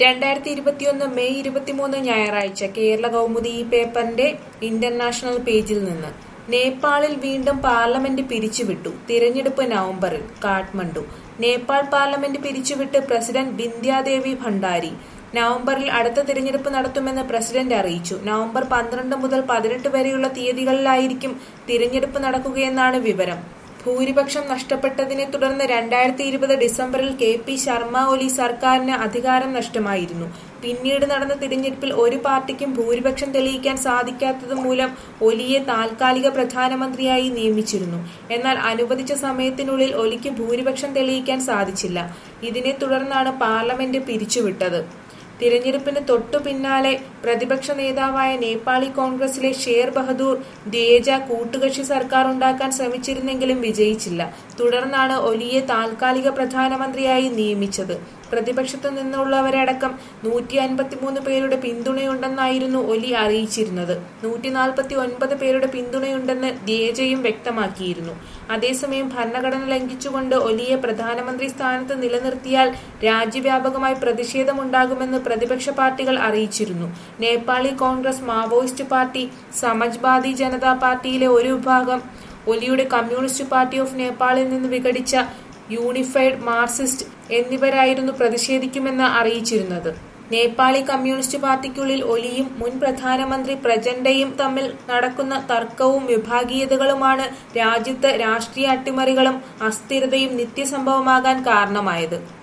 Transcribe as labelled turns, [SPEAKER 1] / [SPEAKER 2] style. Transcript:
[SPEAKER 1] രണ്ടായിരത്തി ഇരുപത്തിയൊന്ന് മെയ് ഇരുപത്തിമൂന്ന് ഞായറാഴ്ച കേരള കൗമുദി ഈ പേപ്പറിന്റെ ഇന്റർനാഷണൽ പേജിൽ നിന്ന് നേപ്പാളിൽ വീണ്ടും പാർലമെന്റ് പിരിച്ചുവിട്ടു തിരഞ്ഞെടുപ്പ് നവംബറിൽ കാഠ്മണ്ഡു നേപ്പാൾ പാർലമെന്റ് പിരിച്ചുവിട്ട് പ്രസിഡന്റ് ബിന്ദ്യാദേവി ഭണ്ഡാരി നവംബറിൽ അടുത്ത തിരഞ്ഞെടുപ്പ് നടത്തുമെന്ന് പ്രസിഡന്റ് അറിയിച്ചു നവംബർ പന്ത്രണ്ട് മുതൽ പതിനെട്ട് വരെയുള്ള തീയതികളിലായിരിക്കും തിരഞ്ഞെടുപ്പ് നടക്കുകയെന്നാണ് വിവരം ഭൂരിപക്ഷം നഷ്ടപ്പെട്ടതിനെ തുടർന്ന് രണ്ടായിരത്തി ഇരുപത് ഡിസംബറിൽ കെ പി ശർമ്മ ഒലി സർക്കാരിന് അധികാരം നഷ്ടമായിരുന്നു പിന്നീട് നടന്ന തിരഞ്ഞെടുപ്പിൽ ഒരു പാർട്ടിക്കും ഭൂരിപക്ഷം തെളിയിക്കാൻ സാധിക്കാത്തത് മൂലം ഒലിയെ താൽക്കാലിക പ്രധാനമന്ത്രിയായി നിയമിച്ചിരുന്നു എന്നാൽ അനുവദിച്ച സമയത്തിനുള്ളിൽ ഒലിക്ക് ഭൂരിപക്ഷം തെളിയിക്കാൻ സാധിച്ചില്ല ഇതിനെ തുടർന്നാണ് പാർലമെന്റ് പിരിച്ചുവിട്ടത് തിരഞ്ഞെടുപ്പിന് തൊട്ടു പിന്നാലെ പ്രതിപക്ഷ നേതാവായ നേപ്പാളി കോൺഗ്രസിലെ ഷേർ ബഹദൂർ ദേജ കൂട്ടുകക്ഷി സർക്കാർ ഉണ്ടാക്കാൻ ശ്രമിച്ചിരുന്നെങ്കിലും വിജയിച്ചില്ല തുടർന്നാണ് ഒലിയെ താൽക്കാലിക പ്രധാനമന്ത്രിയായി നിയമിച്ചത് പ്രതിപക്ഷത്തു നിന്നുള്ളവരടക്കം നൂറ്റി അൻപത്തിമൂന്ന് പേരുടെ പിന്തുണയുണ്ടെന്നായിരുന്നു ഒലി അറിയിച്ചിരുന്നത് നൂറ്റി നാൽപ്പത്തി ഒൻപത് പേരുടെ പിന്തുണയുണ്ടെന്ന് ദേജയും വ്യക്തമാക്കിയിരുന്നു അതേസമയം ഭരണഘടന ലംഘിച്ചുകൊണ്ട് ഒലിയെ പ്രധാനമന്ത്രി സ്ഥാനത്ത് നിലനിർത്തിയാൽ രാജ്യവ്യാപകമായി പ്രതിഷേധമുണ്ടാകുമെന്ന് പ്രതിപക്ഷ പാർട്ടികൾ അറിയിച്ചിരുന്നു Nepali congress Maoist party Samajwadi Janata പാർട്ടിയിലെ ഒരു വിഭാഗം ഒലിയുടെ കമ്മ്യൂണിസ്റ്റ് പാർട്ടി ഓഫ് നേപ്പാളിൽ നിന്ന് വിഘടിച്ച യൂണിഫൈഡ് മാർക്സിസ്റ്റ് എന്നിവരായിരുന്നു പ്രതിഷേധിക്കുമെന്ന് അറിയിച്ചിരുന്നത് നേപ്പാളി കമ്മ്യൂണിസ്റ്റ് പാർട്ടിക്കുള്ളിൽ ഒലിയും മുൻ പ്രധാനമന്ത്രി പ്രചണ്ഡയും തമ്മിൽ നടക്കുന്ന തർക്കവും വിഭാഗീയതകളുമാണ് രാജ്യത്ത് രാഷ്ട്രീയ അട്ടിമറികളും അസ്ഥിരതയും നിത്യസംഭവമാകാൻ കാരണമായത്